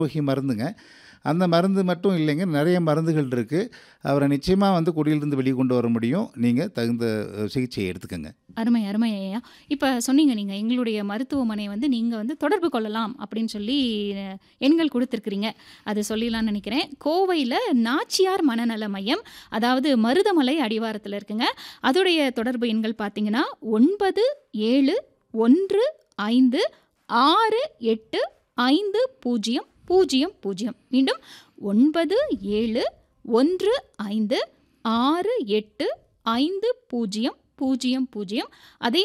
போகி மருந்துங்க. அந்த மருந்து மட்டும் இல்லைங்க. நெறைய மருந்துகள் இருக்கு. அவர நிச்சயமா வந்து குடியிலிருந்து வெளிய கொண்டு வர முடியும். நீங்க தகுந்த அ சிகிச்சை எடுத்துக்கங்க. அருமை, அருமை ஐயா. இப்ப சொன்னீங்க நீங்க, எங்களுடைய மருத்துவமனை வந்து நீங்க வந்து தொடர்பு கொள்ளலாம் அப்படின்னு சொல்லி அ எண்கள் குடுத்துருக்கிறீங்க. அது சொல்லிடலாம்னு நெனைக்கிறேன். கோவையில நாச்சியார் மனநல மையம், அதாவது மருதமலை அடிவாரத்தில இருக்குங்க. அதோடைய தொடர்பு எண்கள் பார்த்தீங்கன்னா, 9, 7, 1, 5, 6, 8, 5, 0, 0, 0. மீண்டும் 9, 7, 1, 5, 6, 8, 5, 0, 0, 0. அதே